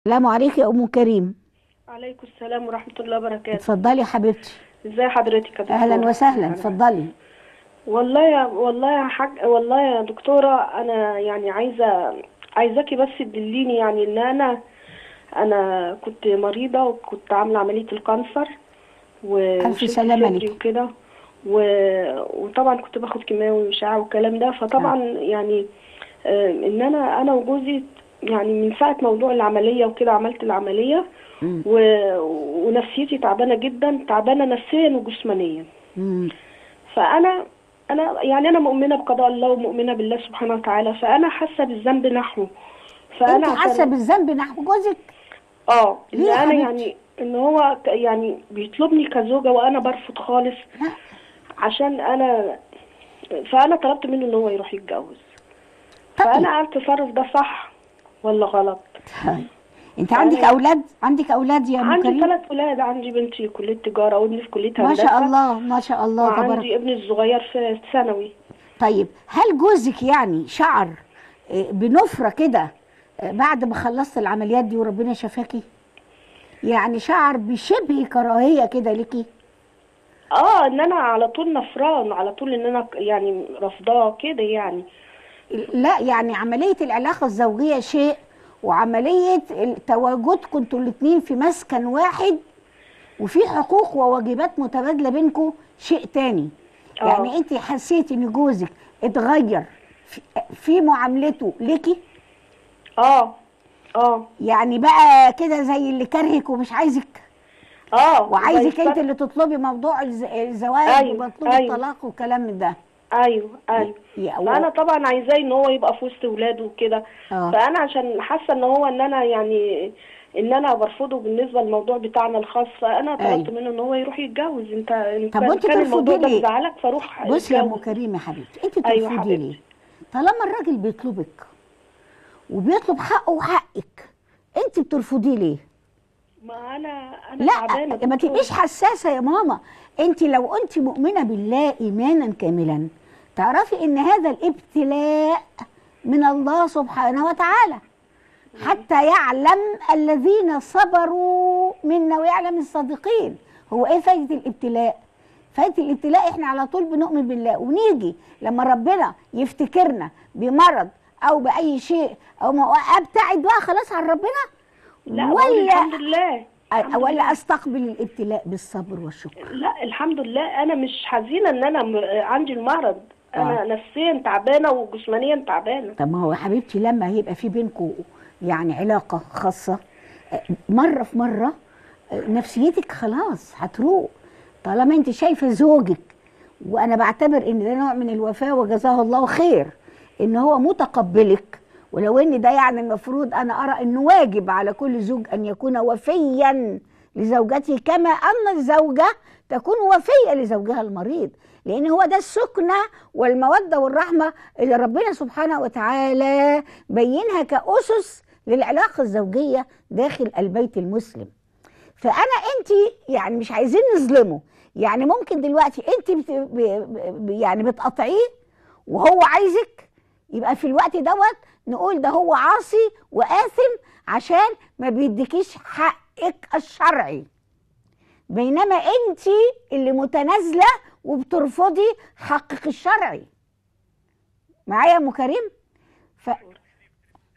السلام عليكم يا ام كريم عليكم السلام ورحمة الله وبركاته اتفضلي يا حبيبتي ازي حضرتك يا دكتورة اهلا وسهلا اتفضلي والله يا والله يا حاج والله يا دكتورة انا يعني عايزة عايزاكي بس تدليني يعني ان انا انا كنت مريضة وكنت عاملة عملية الكانسر و ألف وشلت سلامة صدري لك. وكده و... وطبعا كنت باخد كيماوي واشعة والكلام ده فطبعا يعني آه، ان انا انا وجوزي يعني من ساعة موضوع العملية وكده عملت العملية مم. و... ونفسيتي تعبانة جدا تعبانة نفسيا وجسمانيا مم. فانا انا يعني انا مؤمنه بقضاء الله ومؤمنه بالله سبحانه وتعالى فانا حاسه بالذنب نحوه فانا انت حاسه عشان- بالذنب نحو جوزك اه ان ليه يا انا حبيبتي؟ يعني ان هو ك- يعني بيطلبني كزوجه وانا برفض خالص لا عشان انا فانا طلبت منه ان هو يروح يتجوز طيب فانا التصرف ده صح ولا غلط طيب. انت عندك أنا- اولاد عندك اولاد يا ام عندي كريم ثلاث ولاد عندي بنتي كليه تجاره وابني في كليه ما هندسه شاء الله ما شاء الله تبارك وعندي ابني الصغير في ثانوي طيب هل جوزك يعني شعر آه، بنفرة كده آه، بعد ما خلصت العمليات دي وربنا شفاكي يعني شعر بشبه كراهية كده ليكي اه ان انا على طول نفران على طول ان انا يعني رافضاه كده يعني لا يعني عملية العلاقة الزوجية شيء وعملية تواجدكم انتوا الاتنين في مسكن واحد وفي حقوق وواجبات متبادلة بينكم شيء تاني آه. يعني انت حسيتي ان جوزك اتغير في- في معاملته ليكي اه اه يعني بقى كده زي اللي كرهك ومش عايزك اه وعايزك زي انت الفرق- اللي تطلبي موضوع الز- الزواج أيوة، ومطلوب أيوة. الطلاق والكلام من ده ايوه ايوه يا- فانا طبعا عايزاه ان هو يبقى في وسط ولاده وكده آه. فانا عشان حاسه ان هو ان انا يعني ان انا برفضه بالنسبه للموضوع بتاعنا الخاص فانا طلبت أيوة. منه ان هو يروح يتجوز انت انت طب وانت كان الموضوع ترفضي ده ليه؟ مزعلك فروح بصي يا ام اتجوز. كريم يا حبيبتي انت أيوة بترفضي حبيبتي. ليه طالما الراجل بيطلبك وبيطلب حقه وحقك انت بترفضيه ليه ما انا انا لا تعبانه ما دكتور. تبقيش حساسه يا ماما انت لو انت مؤمنه بالله ايمانا كاملا تعرفي ان هذا الابتلاء من الله سبحانه وتعالى حتى يعلم الذين صبروا منا ويعلم الصادقين هو ايه فايده الابتلاء فايده الابتلاء احنا على طول بنؤمن بالله ونيجي لما ربنا يفتكرنا بمرض او باي شيء او ما ابتعد بقى خلاص عن ربنا لا بقول ولا الحمد لله الحمد ولا لله. استقبل الابتلاء بالصبر والشكر لا الحمد لله انا مش حزينه ان انا م- عندي المرض انا آه. نفسيا تعبانه وجسمانيا تعبانه طب ما هو يا حبيبتي لما هيبقى في بينكم يعني علاقه خاصه آه، مره في مره آه، نفسيتك خلاص هتروق طالما انت شايفه زوجك وانا بعتبر ان ده نوع من الوفاء وجزاه الله خير ان هو متقبلك ولو ان ده يعني المفروض انا ارى انه واجب على كل زوج ان يكون وفيا لزوجته كما ان الزوجه تكون وفيه لزوجها المريض لان هو ده السكنه والموده والرحمه اللي ربنا سبحانه وتعالى بينها كاسس للعلاقه الزوجيه داخل البيت المسلم فانا انت يعني مش عايزين نظلمه يعني ممكن دلوقتي انت بت ب ب يعني بتقطعيه وهو عايزك يبقى في الوقت دوت نقول ده هو عاصي واثم عشان ما بيديكيش حقك الشرعي بينما انت اللي متنازله وبترفضي حقك الشرعي معايا يا ام كريم